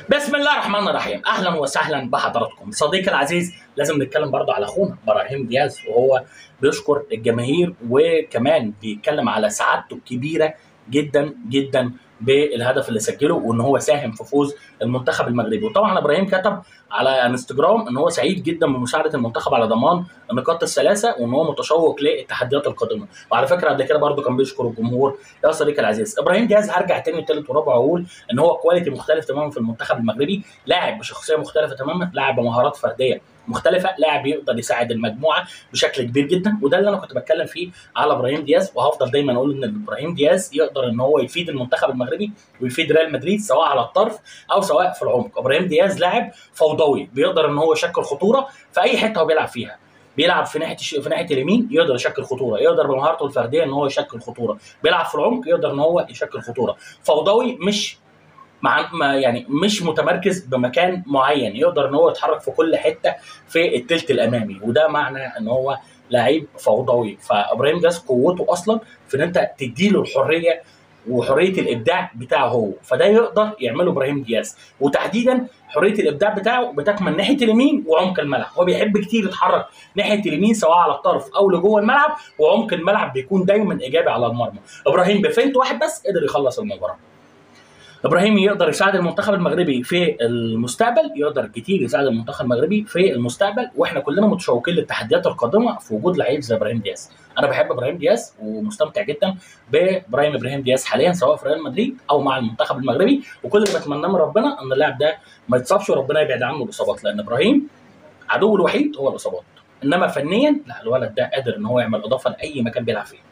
بسم الله الرحمن الرحيم اهلا وسهلا بحضراتكم صديقي العزيز لازم نتكلم برضه على اخونا ابراهيم دياز وهو بيشكر الجماهير وكمان بيتكلم على سعادته الكبيره جدا جدا بالهدف اللي سجله وان هو ساهم في فوز المنتخب المغربي وطبعا ابراهيم كتب على انستجرام ان هو سعيد جدا بمساعده المنتخب على ضمان النقاط الثلاثه وان هو متشوق للتحديات القادمه وعلى فكره قبل كده برضه كان بيشكر الجمهور يا صديقي العزيز ابراهيم دياز هرجع تاني وتالت ورابع واقول ان هو كواليتي مختلف تماما في المنتخب المغربي لاعب بشخصيه مختلفه تماما لاعب بمهارات فرديه مختلفه لاعب يقدر يساعد المجموعه بشكل كبير جدا وده اللي انا كنت بتكلم فيه على ابراهيم دياز وهفضل دايما اقول ان ابراهيم دياز يقدر ان هو يفيد المنتخب المغربي ويفيد ريال مدريد سواء على الطرف او سواء في العمق ابراهيم دياز لاعب فوضوي بيقدر ان هو يشكل خطوره في اي حته هو بيلعب فيها بيلعب في ناحيه الش... في ناحيه اليمين يقدر يشكل خطوره يقدر بمهارته الفرديه ان هو يشكل خطوره بيلعب في العمق يقدر ان هو يشكل خطوره فوضوي مش مع ما يعني مش متمركز بمكان معين يقدر ان هو يتحرك في كل حته في التلت الامامي وده معنى ان هو لعيب فوضوي فابراهيم جاز قوته اصلا في ان انت تديله الحريه وحريه الابداع بتاعه هو فده يقدر يعمله ابراهيم دياز وتحديدا حريه الابداع بتاعه بتكمن ناحيه اليمين وعمق الملعب هو بيحب كتير يتحرك ناحيه اليمين سواء على الطرف او لجوه الملعب وعمق الملعب بيكون دايما ايجابي على المرمى ابراهيم بفنت واحد بس قدر يخلص المباراه ابراهيم يقدر يساعد المنتخب المغربي في المستقبل يقدر كتير يساعد المنتخب المغربي في المستقبل واحنا كلنا متشوقين للتحديات القادمه في وجود لعيب زي ابراهيم دياز انا بحب ابراهيم دياز ومستمتع جدا بابراهيم ابراهيم دياز حاليا سواء في ريال مدريد او مع المنتخب المغربي وكل اللي بتمناه من ربنا ان اللاعب ده ما يتصابش وربنا يبعد عنه الاصابات لان ابراهيم عدوه الوحيد هو الاصابات انما فنيا لا الولد ده قادر ان هو يعمل اضافه لاي مكان بيلعب فيه